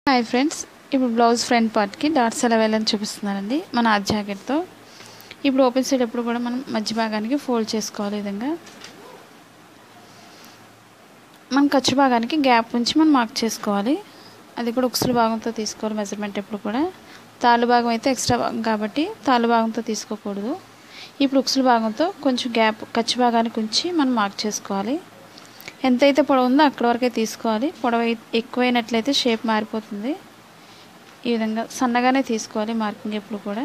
hi friends ఇప్పుడు blouse front పార్ట్కి dots ఎలా వేయాలని చూపిస్తున్నానండి మన ఆ జాకెట్తో ఇప్పుడు ఓపెన్ సైడ్ ఎప్పుడు కూడా మనం మధ్య భాగానికి ఫోల్డ్ చేసుకోవాలి ఈ విధంగా మనం ఖర్చు భాగానికి గ్యాప్ ఉంచి మనం మార్క్ చేసుకోవాలి అది కూడా ఉక్సుల భాగంతో తీసుకోవాలి మెజర్మెంట్ ఎప్పుడు కూడా తాళ్ళు భాగం అయితే ఎక్స్ట్రా భాగం కాబట్టి తాళ్ళు భాగంతో తీసుకోకూడదు ఇప్పుడు ఉక్సుల భాగంతో కొంచెం గ్యాప్ ఖర్చు భాగానికి ఉంచి మనం మార్క్ చేసుకోవాలి ఎంతైతే పొడవు ఉందో అక్కడ వరకే తీసుకోవాలి పొడవు ఎక్కువైనట్లయితే షేప్ మారిపోతుంది ఈ విధంగా సన్నగానే తీసుకోవాలి మార్కింగ్ ఎప్పుడు కూడా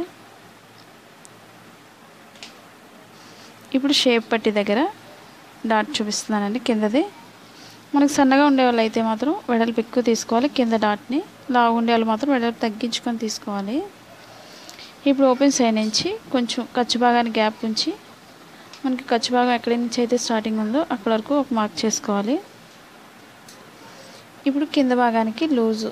ఇప్పుడు షేప్ పట్టి దగ్గర డాట్ చూపిస్తున్నానండి కిందది మనకు సన్నగా ఉండే వాళ్ళు అయితే మాత్రం వెడల్పు ఎక్కువ తీసుకోవాలి కింద డాట్ని లావు ఉండే వాళ్ళు మాత్రం వెడల్పు తగ్గించుకొని తీసుకోవాలి ఇప్పుడు ఓపెన్ సైడ్ నుంచి కొంచెం ఖర్చు భాగాన్ని గ్యాప్ ఉంచి మనకి ఖర్చు భాగం ఎక్కడి నుంచి అయితే స్టార్టింగ్ ఉందో అక్కడ వరకు ఒక మార్క్ చేసుకోవాలి ఇప్పుడు కింద భాగానికి లూజు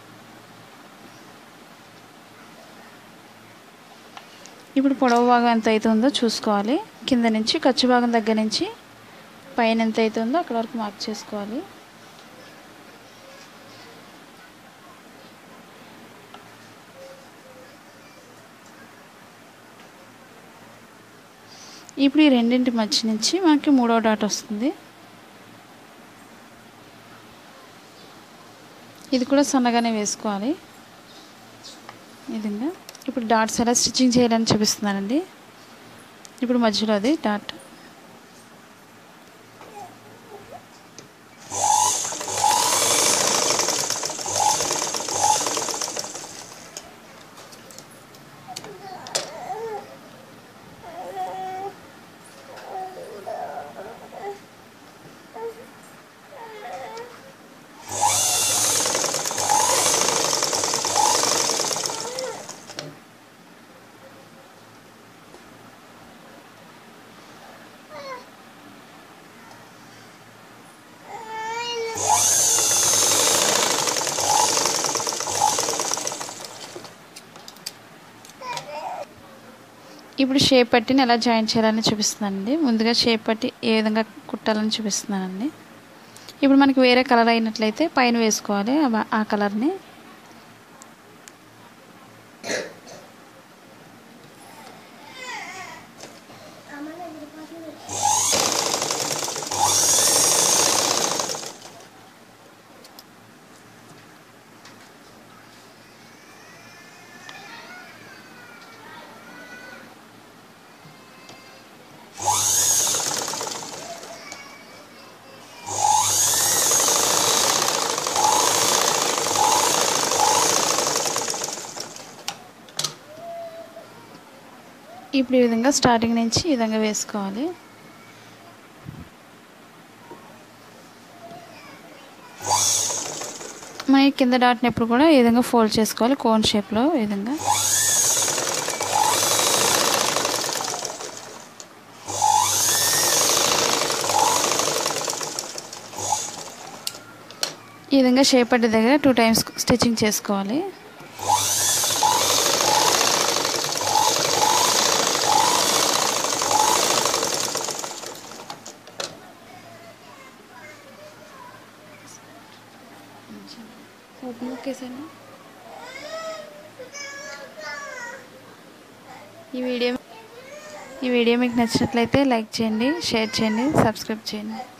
ఇప్పుడు పొడవు భాగం ఎంత అయితే ఉందో చూసుకోవాలి కింద నుంచి ఖర్చు భాగం దగ్గర నుంచి పైన ఎంత అయితే ఉందో అక్కడ వరకు మార్క్ చేసుకోవాలి ఇప్పుడు ఈ రెండింటి మధ్య నుంచి మనకి మూడో డాట్ వస్తుంది ఇది కూడా సన్నగానే వేసుకోవాలి ఈ విధంగా ఇప్పుడు డాట్స్ ఎలా స్టిచ్చింగ్ చేయాలని చూపిస్తున్నానండి ఇప్పుడు మధ్యలో అది డాట్ ఇప్పుడు షేప్ పట్టిని ఎలా జాయిన్ చేయాలని చూపిస్తున్నానండి ముందుగా షేప్ పట్టి ఏ విధంగా కుట్టాలని చూపిస్తున్నానండి ఇప్పుడు మనకి వేరే కలర్ అయినట్లయితే పైన వేసుకోవాలి ఆ కలర్ని ఇప్పుడు ఈ విధంగా స్టార్టింగ్ నుంచి ఈ విధంగా వేసుకోవాలి మన కింద డాట్ని ఎప్పుడు కూడా ఈ విధంగా ఫోల్డ్ చేసుకోవాలి కోన్ షేప్లో ఈ విధంగా ఈ విధంగా షేప్ పడ్డ దగ్గర టూ టైమ్స్ స్టిచ్చింగ్ చేసుకోవాలి ఓకేసాను ఈ వీడియో ఈ వీడియో మీకు నచ్చినట్లయితే లైక్ చేయండి షేర్ చేయండి సబ్స్క్రైబ్ చేయండి